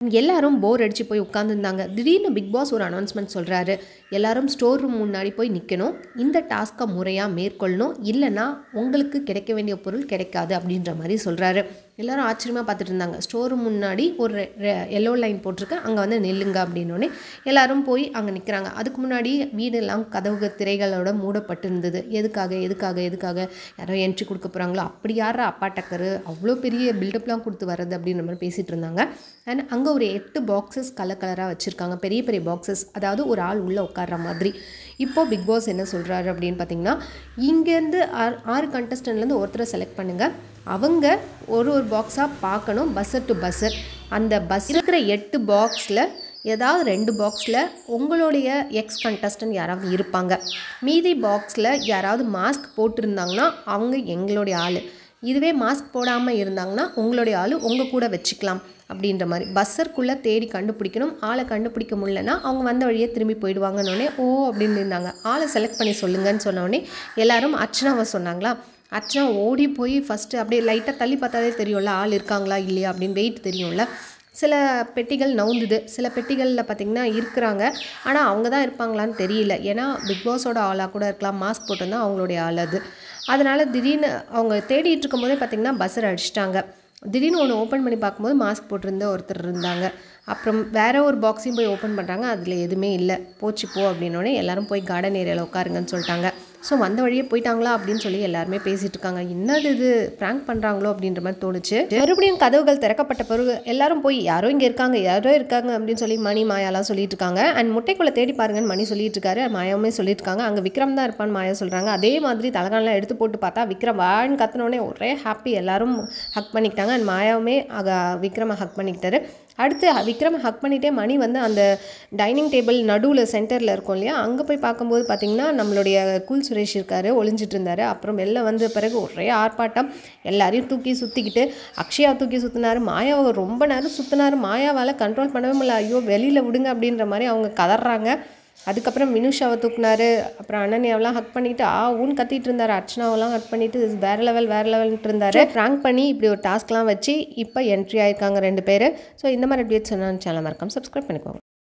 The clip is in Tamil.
எல்லாரும் போர் அடித்து போய் உட்காந்துருந்தாங்க திடீர்னு பிக் பாஸ் ஒரு அனௌன்ஸ்மெண்ட் சொல்கிறாரு எல்லாரும் ஸ்டோர் ரூம் முன்னாடி போய் நிற்கணும் இந்த டாஸ்க்கை முறையாக மேற்கொள்ளணும் இல்லைன்னா உங்களுக்கு கிடைக்க வேண்டிய பொருள் கிடைக்காது அப்படின்ற மாதிரி சொல்கிறாரு எல்லாரும் ஆச்சரியமாக பார்த்துட்டு இருந்தாங்க ஸ்டோர் ரூம் முன்னாடி ஒரு எல்லோ லைன் போட்டிருக்கு அங்கே வந்து நில்லுங்க அப்படின்னோடனே எல்லாரும் போய் அங்கே நிற்கிறாங்க அதுக்கு முன்னாடி வீடெல்லாம் கதவு திரைகளோட மூடப்பட்டு இருந்தது எதுக்காக எதுக்காக எதுக்காக யாரோ என்ட்ரி கொடுக்க போகிறாங்களோ அப்படி யாரா அப்பா டக்கரு அவ்வளோ பெரிய பில்டப்லாம் கொடுத்து வர்றது அப்படின்ற மாதிரி பேசிகிட்டு இருந்தாங்க அண்ட் அங்கே ஒரு எட்டு பாக்ஸஸ் கலர் கலராக வச்சுருக்காங்க பெரிய பெரிய பாக்ஸஸ் அதாவது ஒரு ஆள் உள்ளே உட்கார்ற மாதிரி இப்போது பிக் பாஸ் என்ன சொல்கிறாரு அப்படின்னு பார்த்தீங்கன்னா இங்கேருந்து ஆறு ஆறு கண்டஸ்டன்ட்லேருந்து ஒருத்தரை செலக்ட் பண்ணுங்கள் அவங்க ஒரு ஒரு பாக்ஸாக பார்க்கணும் பஸ்ஸர் டு பஸ்ஸர் அந்த பஸ் இருக்கிற எட்டு பாக்ஸில் ஏதாவது ரெண்டு பாக்ஸில் உங்களுடைய எக்ஸ் கண்டஸ்டன்ட் யாராவது இருப்பாங்க மீதி பாக்ஸில் யாராவது மாஸ்க் போட்டிருந்தாங்கன்னா அவங்க எங்களுடைய ஆள் இதுவே மாஸ்க் போடாமல் இருந்தாங்கன்னா உங்களுடைய ஆள் உங்கள் கூட வச்சுக்கலாம் அப்படின்ற மாதிரி பஸ்ஸருக்குள்ளே தேடி கண்டுபிடிக்கணும் ஆளை கண்டுபிடிக்க முடியலன்னா அவங்க வந்த வழியே திரும்பி போயிடுவாங்கன்னொடனே ஓ அப்படின்னு இருந்தாங்க ஆளை செலக்ட் பண்ணி சொல்லுங்கன்னு சொன்னோடனே எல்லாரும் அர்ச்சனாவை சொன்னாங்களா அர்ச்சனா ஓடி போய் ஃபஸ்ட்டு அப்படியே லைட்டாக தள்ளி பார்த்தாலே தெரியும்ல ஆள் இருக்காங்களா இல்லையா அப்படின்னு வெயிட் தெரியும்ல சில பெட்டிகள் நவுந்துது சில பெட்டிகளில் பார்த்திங்கன்னா இருக்கிறாங்க ஆனால் அவங்க தான் இருப்பாங்களான்னு தெரியல ஏன்னா பிக் பாஸோட ஆளாக கூட இருக்கலாம் மாஸ்க் போட்டிருந்தா அவங்களுடைய ஆள் அது அதனால் திடீர்னு அவங்க தேடிட்டு இருக்கும்போதே பார்த்திங்கன்னா பஸ்ஸர் அடிச்சிட்டாங்க திடீர்னு ஒன்று ஓப்பன் பண்ணி பார்க்கும்போது மாஸ்க் போட்டிருந்த ஒருத்தர் இருந்தாங்க அப்புறம் வேற ஒரு பாக்ஸையும் போய் ஓப்பன் பண்ணுறாங்க அதில் எதுவுமே இல்லை போச்சு போ அப்படின்னோடனே எல்லாரும் போய் கார்டன் ஏரியாவில் உட்காருங்கன்னு சொல்லிட்டாங்க ஸோ வந்த வழியே போயிட்டாங்களா அப்படின்னு சொல்லி எல்லாருமே பேசிட்டு இருக்காங்க என்னது இது ப்ராங்க் பண்ணுறாங்களோ அப்படின்ற மாதிரி தோணுச்சு மறுபடியும் கதவுகள் திறக்கப்பட்ட பிறகு எல்லாரும் போய் யாரோ இங்கே இருக்காங்க யாரோ இருக்காங்க அப்படின்னு சொல்லி மணி மாயாலாம் சொல்லிட்டு இருக்காங்க அண்ட் முட்டைக்குள்ளே தேடி பாருங்கன்னு மணி சொல்லிட்டு இருக்காரு மாயாவுமே சொல்லிட்டு இருக்காங்க அங்கே விக்ரம் தான் இருப்பான்னு மாயா சொல்கிறாங்க அதே மாதிரி தலகானெலாம் எடுத்து போட்டு பார்த்தா விக்ரம் வான்னு கத்தினோடனே ஒரே ஹாப்பி எல்லாரும் ஹக் பண்ணிக்கிட்டாங்க அண்ட் மாயாவுமே அக விக்ரமை ஹக் பண்ணிக்கிட்டாரு அடுத்து விக்ரம் ஹக் பண்ணிகிட்டே மணி வந்து அந்த டைனிங் டேபிள் நடுவில் சென்டரில் இருக்கும் இல்லையா அங்கே போய் பார்க்கும்போது பார்த்திங்கன்னா நம்மளுடைய குல் சுரேஷ் இருக்காரு ஒளிஞ்சிட்டு இருந்தார் அப்புறம் வெளில வந்த பிறகு ஒரே ஆர்ப்பாட்டம் எல்லாரையும் தூக்கி சுற்றிக்கிட்டு அக்ஷயா தூக்கி சுற்றினாரு மாயாவை ரொம்ப நேரம் சுற்றினாரு மாயாவால் கண்ட்ரோல் பண்ணவே முடியல ஐயோ வெளியில் விடுங்க அப்படின்ற மாதிரி அவங்க கதறாங்க அதுக்கப்புறம் மினுஷாவை தூக்குனாரு அப்புறம் அனன்யாவெல்லாம் ஹக் பண்ணிட்டு ஆ ஊன்னு கத்திட்டு இருந்தாரு அர்ச்சனாவெல்லாம் ஹக் பண்ணிட்டு வேற லெவல் வேற லெவல்ட்டு இருந்தாரு ப்ராங்க் பண்ணி இப்படி ஒரு டாஸ்க்லாம் வச்சு இப்போ என்ட்ரி ஆயிருக்காங்க ரெண்டு பேர் ஸோ இந்த மாதிரி அப்டேட்ஸ் சொன்னால் சேனல் மறக்காம சப்ஸ்கிரைப் பண்ணிக்கோங்க